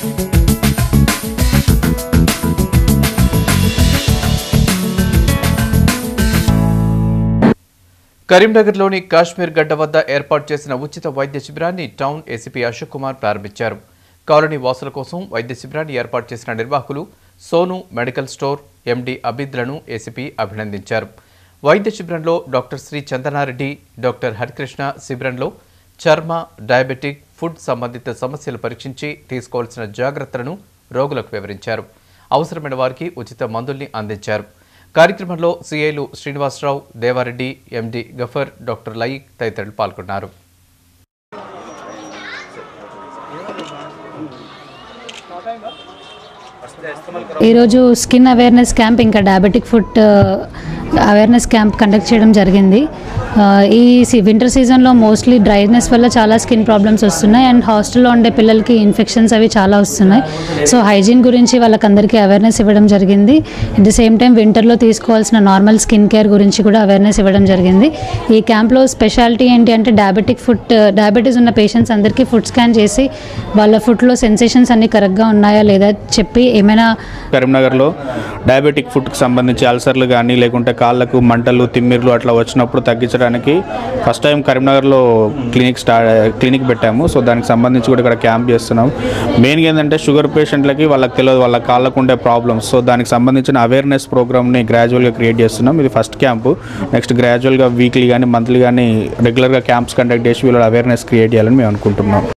కరీంనగర్లోని కాశ్మీర్ గడ్డ వద్ద ఏర్పాటు చేసిన ఉచిత వైద్య శిబిరాన్ని టౌన్ ఏసీపీ అశోక్ కుమార్ ప్రారంభించారు కాలనీ వాసుల కోసం వైద్య శిబిరాన్ని ఏర్పాటు చేసిన నిర్వాహకులు సోను మెడికల్ స్టోర్ ఎండి అబిద్లను ఏసీపీ అభినందించారు వైద్య శిబిరంలో డాక్టర్ శ్రీ చందనారెడ్డి డాక్టర్ హరికృష్ణ శిబిరంలో చర్మ డయాబెటిక్ ఫుడ్ సంబంధిత సమస్యలు పరీక్షించి తీసుకోవాల్సిన జాగ్రత్తలను రోగులకు వివరించారు అవసరమైన వారికి ఉచిత మందుల్ని అందించారు కార్యక్రమంలో సిఐలు శ్రీనివాసరావు దేవారెడ్డి ఎండి గఫర్ డాక్టర్ లయీక్ తదితరులు పాల్గొన్నారు ఈరోజు స్కిన్ అవేర్నెస్ క్యాంప్ ఇంకా diabetic food awareness camp conduct చేయడం జరిగింది ఆ, ఈ వింటర్ సీజన్లో మోస్ట్లీ డ్రైనెస్ వల్ల చాలా స్కిన్ ప్రాబ్లమ్స్ వస్తున్నాయి అండ్ హాస్టల్లో ఉండే పిల్లలకి ఇన్ఫెక్షన్స్ అవి చాలా వస్తున్నాయి సో హైజీన్ గురించి వాళ్ళకందరికీ అవేర్నెస్ ఇవ్వడం జరిగింది అట్ ద సేమ్ టైం వింటర్లో తీసుకోవాల్సిన నార్మల్ స్కిన్ కేర్ గురించి కూడా అవేర్నెస్ ఇవ్వడం జరిగింది ఈ క్యాంప్లో స్పెషాలిటీ ఏంటి అంటే డయాబెటిక్ ఫుడ్ డయాబెటీస్ ఉన్న పేషెంట్స్ అందరికీ ఫుడ్ స్కాన్ చేసి వాళ్ళ ఫుడ్లో సెన్సేషన్స్ అన్ని కరెక్ట్గా ఉన్నాయా లేదా చెప్పి ఏమైనా కరీంనగర్లో డయాబెటిక్ ఫుడ్కి సంబంధించి అల్సర్లు కానీ లేకుంటే కాళ్ళకు మంటలు తిమ్మిర్లు అట్లా వచ్చినప్పుడు తగ్గించడానికి ఫస్ట్ టైం కరీంనగర్లో క్లినిక్ స్టార్ట్ క్లినిక్ పెట్టాము సో దానికి సంబంధించి కూడా ఇక్కడ క్యాంప్ చేస్తున్నాం మెయిన్గా ఏంటంటే షుగర్ పేషెంట్లకి వాళ్ళకి తెలియదు వాళ్ళ కాళ్ళకు ఉండే ప్రాబ్లమ్స్ సో దానికి సంబంధించిన అవేర్నెస్ ప్రోగ్రామ్ని గ్రాడ్యువల్గా క్రియేట్ చేస్తున్నాం ఇది ఫస్ట్ క్యాంపు నెక్స్ట్ గ్రాడ్యువల్గా వీక్లీ కానీ మంత్లీ కానీ రెగ్యులర్గా క్యాంప్స్ కండక్ట్ చేసి వీళ్ళ అవేర్నెస్ క్రియేట్ చేయాలని మేము అనుకుంటున్నాం